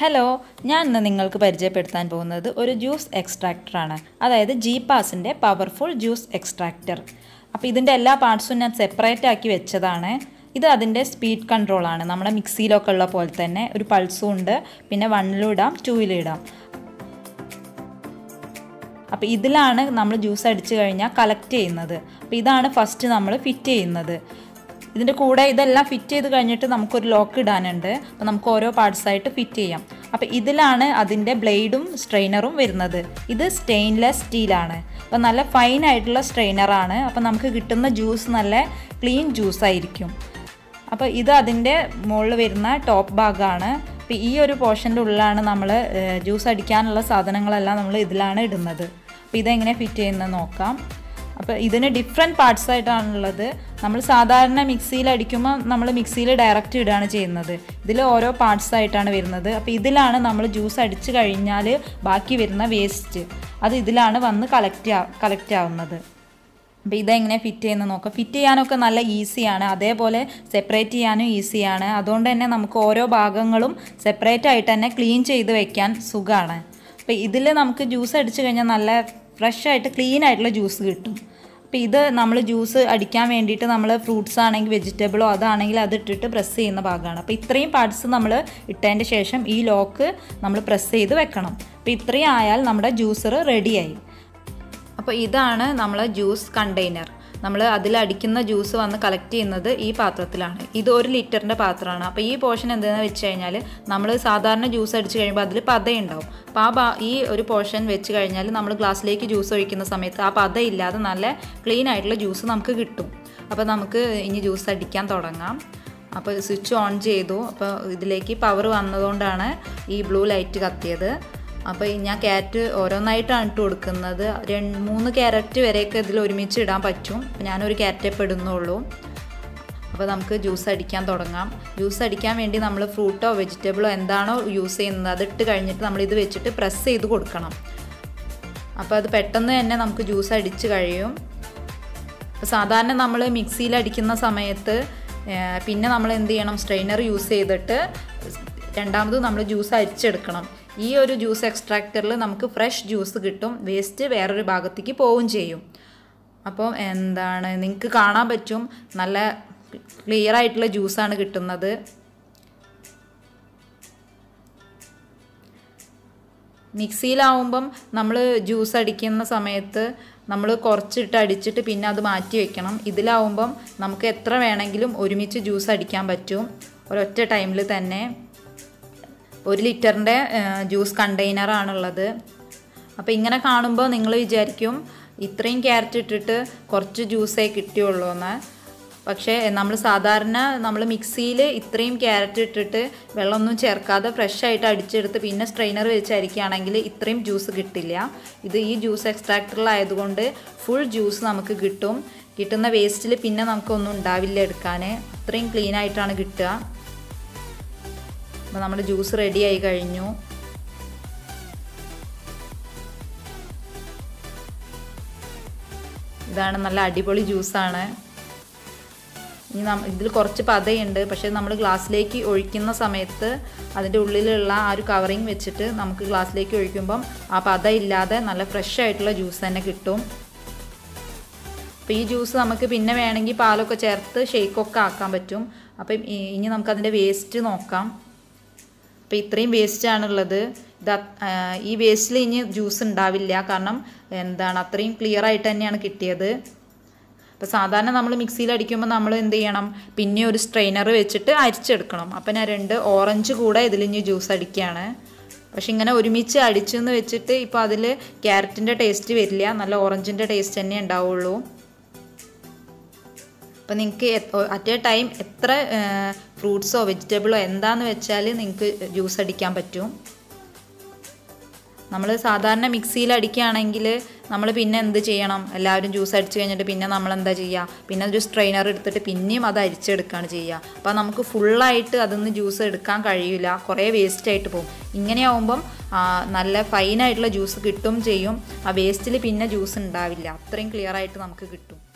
hello ഞാൻ ഇന്ന് നിങ്ങൾക്ക് പരിചയപ്പെടുത്താൻ പോകുന്നത് ഒരു ജ്യൂസ് എക്സ്ട്രാക്ടറാണ് അതായത് ജി പാസിൻ്റെ പവർഫുൾ ജ്യൂസ് എക്സ്ട്രാക്ടർ അപ്പോൾ ഇതിൻ്റെ എല്ലാ പാർട്സും ഞാൻ സെപ്പറേറ്റ് ആക്കി വെച്ചതാണ് ഇത് അതിൻ്റെ സ്പീഡ് കൺട്രോളാണ് നമ്മുടെ മിക്സിയിലൊക്കെ ഉള്ള പോലെ തന്നെ ഒരു പൾസും ഉണ്ട് പിന്നെ വണ്ണിലും ഇടാം ടൂയിലും ഇടാം അപ്പോൾ ഇതിലാണ് നമ്മൾ ജ്യൂസ് അടിച്ചു കഴിഞ്ഞാൽ കളക്ട് ചെയ്യുന്നത് അപ്പോൾ ഇതാണ് ഫസ്റ്റ് നമ്മൾ ഫിറ്റ് ചെയ്യുന്നത് ഇതിൻ്റെ കൂടെ ഇതെല്ലാം ഫിറ്റ് ചെയ്ത് കഴിഞ്ഞിട്ട് നമുക്കൊരു ലോക്ക് ഇടാനുണ്ട് അപ്പോൾ നമുക്ക് ഓരോ പാർട്സായിട്ട് ഫിറ്റ് ചെയ്യാം അപ്പോൾ ഇതിലാണ് അതിൻ്റെ ബ്ലേഡും സ്ട്രെയിനറും വരുന്നത് ഇത് സ്റ്റെയിൻലെസ് സ്റ്റീലാണ് അപ്പോൾ നല്ല ഫൈൻ ആയിട്ടുള്ള സ്ട്രെയിനറാണ് അപ്പോൾ നമുക്ക് കിട്ടുന്ന ജ്യൂസ് നല്ല ക്ലീൻ ജ്യൂസ് ആയിരിക്കും അപ്പോൾ ഇത് അതിൻ്റെ മുകളിൽ വരുന്ന ടോപ്പ് ഭാഗമാണ് അപ്പോൾ ഈ ഒരു പോർഷൻ്റെ ഉള്ളിലാണ് നമ്മൾ ജ്യൂസ് അടിക്കാനുള്ള സാധനങ്ങളെല്ലാം നമ്മൾ ഇതിലാണ് ഇടുന്നത് അപ്പോൾ ഇതെങ്ങനെ ഫിറ്റ് ചെയ്യുന്നത് നോക്കാം അപ്പോൾ ഇതിന് ഡിഫറെൻറ്റ് പാർട്സ് ആയിട്ടാണുള്ളത് നമ്മൾ സാധാരണ മിക്സിയിൽ അടിക്കുമ്പോൾ നമ്മൾ മിക്സിയിൽ ഡയറക്റ്റ് ഇടുകയാണ് ചെയ്യുന്നത് ഇതിൽ ഓരോ പാർട്സ് ആയിട്ടാണ് വരുന്നത് അപ്പോൾ ഇതിലാണ് നമ്മൾ ജ്യൂസ് അടിച്ച് കഴിഞ്ഞാൽ ബാക്കി വരുന്ന വേസ്റ്റ് അത് ഇതിലാണ് വന്ന് കളക്റ്റ് കളക്റ്റ് ആവുന്നത് അപ്പോൾ ഇതെങ്ങനെ ഫിറ്റ് ചെയ്യുന്നത് നോക്കാം ഫിറ്റ് ചെയ്യാനൊക്കെ നല്ല ഈസിയാണ് അതേപോലെ സെപ്പറേറ്റ് ചെയ്യാനും ഈസിയാണ് അതുകൊണ്ട് തന്നെ നമുക്ക് ഓരോ ഭാഗങ്ങളും സെപ്പറേറ്റ് ആയിട്ട് തന്നെ ക്ലീൻ ചെയ്ത് വെക്കാൻ സുഖമാണ് അപ്പോൾ ഇതിൽ നമുക്ക് ജ്യൂസ് അടിച്ച് കഴിഞ്ഞാൽ നല്ല ഫ്രഷ് ആയിട്ട് ക്ലീൻ ആയിട്ടുള്ള ജ്യൂസ് കിട്ടും അപ്പോൾ ഇത് നമ്മൾ ജ്യൂസ് അടിക്കാൻ വേണ്ടിയിട്ട് നമ്മൾ ഫ്രൂട്ട്സ് ആണെങ്കിൽ വെജിറ്റബിളോ അതാണെങ്കിൽ അത് ഇട്ടിട്ട് പ്രസ് ചെയ്യുന്ന ഭാഗമാണ് അപ്പോൾ ഇത്രയും പാർട്സ് നമ്മൾ ഇട്ടതിൻ്റെ ശേഷം ഈ ലോക്ക് നമ്മൾ പ്രസ് ചെയ്ത് വെക്കണം അപ്പോൾ ഇത്രയും ആയാൽ നമ്മുടെ ജ്യൂസർ റെഡിയായി അപ്പോൾ ഇതാണ് നമ്മളെ ജ്യൂസ് കണ്ടെയ്നർ നമ്മൾ അതിൽ അടിക്കുന്ന ജ്യൂസ് വന്ന് കളക്ട് ചെയ്യുന്നത് ഈ പാത്രത്തിലാണ് ഇത് ഒരു ലിറ്ററിൻ്റെ പാത്രമാണ് അപ്പോൾ ഈ പോർഷൻ എന്താണെന്ന് വെച്ച് കഴിഞ്ഞാൽ നമ്മൾ സാധാരണ ജ്യൂസ് അടിച്ച് കഴിയുമ്പോൾ അതിൽ പതയുണ്ടാവും അപ്പോൾ ആ ബാ ഈ ഒരു പോർഷൻ വെച്ച് കഴിഞ്ഞാൽ നമ്മൾ ഗ്ലാസ്സിലേക്ക് ജ്യൂസ് ഒഴിക്കുന്ന സമയത്ത് ആ പതയില്ലാതെ നല്ല ക്ലീൻ ആയിട്ടുള്ള ജ്യൂസ് നമുക്ക് കിട്ടും അപ്പോൾ നമുക്ക് ഇനി ജ്യൂസ് അടിക്കാൻ തുടങ്ങാം അപ്പോൾ സ്വിച്ച് ഓൺ ചെയ്തു അപ്പോൾ ഇതിലേക്ക് പവർ വന്നതുകൊണ്ടാണ് ഈ ബ്ലൂ ലൈറ്റ് കത്തിയത് അപ്പോൾ ഞാൻ ക്യാരറ്റ് ഓരോന്നായിട്ടാണ് ഇട്ട് കൊടുക്കുന്നത് രണ്ട് മൂന്ന് ക്യാരറ്റ് വരെയൊക്കെ ഇതിൽ ഒരുമിച്ച് ഇടാൻ പറ്റും ഞാനൊരു ക്യാരറ്റേ പെടുന്നുള്ളൂ അപ്പോൾ നമുക്ക് ജ്യൂസ് അടിക്കാൻ തുടങ്ങാം ജ്യൂസ് അടിക്കാൻ വേണ്ടി നമ്മൾ ഫ്രൂട്ടോ വെജിറ്റബിളോ എന്താണോ യൂസ് ചെയ്യുന്നത് അതിട്ട് കഴിഞ്ഞിട്ട് നമ്മൾ ഇത് വെച്ചിട്ട് പ്രസ് ചെയ്ത് കൊടുക്കണം അപ്പോൾ അത് പെട്ടെന്ന് തന്നെ നമുക്ക് ജ്യൂസ് അടിച്ച് കഴിയും സാധാരണ നമ്മൾ മിക്സിയിൽ അടിക്കുന്ന സമയത്ത് പിന്നെ നമ്മൾ എന്ത് ചെയ്യണം സ്ട്രെയിനർ യൂസ് ചെയ്തിട്ട് രണ്ടാമത് നമ്മൾ ജ്യൂസ് അരിച്ചെടുക്കണം ഈ ഒരു ജ്യൂസ് എക്സ്ട്രാക്ടറിൽ നമുക്ക് ഫ്രഷ് ജ്യൂസ് കിട്ടും വേസ്റ്റ് വേറൊരു ഭാഗത്തേക്ക് പോവുകയും ചെയ്യും അപ്പോൾ എന്താണ് നിങ്ങൾക്ക് കാണാൻ പറ്റും നല്ല ക്ലിയർ ആയിട്ടുള്ള ജ്യൂസാണ് കിട്ടുന്നത് മിക്സിയിലാവുമ്പം നമ്മൾ ജ്യൂസ് അടിക്കുന്ന സമയത്ത് നമ്മൾ കുറച്ചിട്ട് അടിച്ചിട്ട് പിന്നെ അത് മാറ്റി വെക്കണം ഇതിലാവുമ്പം നമുക്ക് എത്ര വേണമെങ്കിലും ഒരുമിച്ച് ജ്യൂസ് അടിക്കാൻ പറ്റും ഒരൊറ്റ ടൈമിൽ തന്നെ ഒരു ലിറ്ററിൻ്റെ ജ്യൂസ് കണ്ടെയ്നറാണുള്ളത് അപ്പോൾ ഇങ്ങനെ കാണുമ്പോൾ നിങ്ങൾ വിചാരിക്കും ഇത്രയും ക്യാരറ്റ് ഇട്ടിട്ട് കുറച്ച് ജ്യൂസേ കിട്ടിയുള്ളൂ എന്ന് പക്ഷേ നമ്മൾ സാധാരണ നമ്മൾ മിക്സിയിൽ ഇത്രയും ക്യാരറ്റ് ഇട്ടിട്ട് വെള്ളമൊന്നും ചേർക്കാതെ ഫ്രഷ് ആയിട്ട് അടിച്ചെടുത്ത് പിന്നെ സ്ട്രെയിനർ വെച്ച് അരിക്കുകയാണെങ്കിൽ ഇത്രയും ജ്യൂസ് കിട്ടില്ല ഇത് ഈ ജ്യൂസ് എക്സ്ട്രാക്ടറിലായതുകൊണ്ട് ഫുൾ ജ്യൂസ് നമുക്ക് കിട്ടും കിട്ടുന്ന വേസ്റ്റിൽ പിന്നെ നമുക്കൊന്നും ഉണ്ടാവില്ല എടുക്കാൻ അത്രയും ക്ലീൻ ആയിട്ടാണ് കിട്ടുക അപ്പോൾ നമ്മുടെ ജ്യൂസ് റെഡി ആയി കഴിഞ്ഞു ഇതാണ് നല്ല അടിപൊളി ജ്യൂസാണ് ഇനി നം ഇതിൽ കുറച്ച് പതയുണ്ട് പക്ഷേ നമ്മൾ ഗ്ലാസ്സിലേക്ക് ഒഴിക്കുന്ന സമയത്ത് അതിൻ്റെ ഉള്ളിലുള്ള ആ ഒരു കവറിങ് വെച്ചിട്ട് നമുക്ക് ഗ്ലാസ്സിലേക്ക് ഒഴിക്കുമ്പം ആ പത ഇല്ലാതെ നല്ല ഫ്രഷ് ആയിട്ടുള്ള ജ്യൂസ് തന്നെ കിട്ടും അപ്പോൾ ഈ ജ്യൂസ് നമുക്ക് പിന്നെ വേണമെങ്കിൽ പാലൊക്കെ ചേർത്ത് ഷേക്കൊക്കെ ആക്കാൻ പറ്റും അപ്പം ഇനി നമുക്കതിൻ്റെ വേസ്റ്റ് നോക്കാം അപ്പോൾ ഇത്രയും വേസ്റ്റാണുള്ളത് ഇത് ഈ വേസ്റ്റിൽ ഇനി ജ്യൂസ് ഉണ്ടാവില്ല കാരണം എന്താണ് അത്രയും ക്ലിയർ ആയിട്ട് തന്നെയാണ് കിട്ടിയത് അപ്പോൾ സാധാരണ നമ്മൾ മിക്സിയിൽ അടിക്കുമ്പോൾ നമ്മൾ എന്ത് ചെയ്യണം പിന്നെ ഒരു സ്ട്രെയിനർ വെച്ചിട്ട് അരിച്ചെടുക്കണം അപ്പം ഞാൻ രണ്ട് ഓറഞ്ച് കൂടെ ഇതിൽ ഇനി ജ്യൂസ് അടിക്കുകയാണ് പക്ഷെ ഇങ്ങനെ ഒരുമിച്ച് അടിച്ചെന്ന് വെച്ചിട്ട് ഇപ്പോൾ അതിൽ ക്യാരറ്റിൻ്റെ ടേസ്റ്റ് വരില്ല നല്ല ഓറഞ്ചിൻ്റെ ടേസ്റ്റ് തന്നെ ഉണ്ടാവുള്ളൂ അപ്പോൾ നിങ്ങൾക്ക് അറ്റ് എ ടൈം എത്ര ഫ്രൂട്ട്സോ വെജിറ്റബിളോ എന്താന്ന് വെച്ചാൽ നിങ്ങൾക്ക് ജ്യൂസ് അടിക്കാൻ പറ്റും നമ്മൾ സാധാരണ മിക്സിയിൽ അടിക്കുകയാണെങ്കിൽ നമ്മൾ പിന്നെ എന്ത് ചെയ്യണം എല്ലാവരും ജ്യൂസ് അടിച്ച് കഴിഞ്ഞിട്ട് പിന്നെ നമ്മൾ എന്താ ചെയ്യുക പിന്നെ ഒരു സ്ട്രെയിനർ എടുത്തിട്ട് പിന്നെയും അത് അരിച്ചെടുക്കുകയാണ് ചെയ്യുക അപ്പോൾ നമുക്ക് ഫുള്ളായിട്ട് അതിന്ന് ജ്യൂസ് എടുക്കാൻ കഴിയില്ല കുറേ വേസ്റ്റ് ആയിട്ട് പോകും ഇങ്ങനെയാവുമ്പം നല്ല ഫൈനായിട്ടുള്ള ജ്യൂസ് കിട്ടും ചെയ്യും ആ വേസ്റ്റിൽ പിന്നെ ജ്യൂസ് ഉണ്ടാവില്ല അത്രയും ക്ലിയർ ആയിട്ട് നമുക്ക് കിട്ടും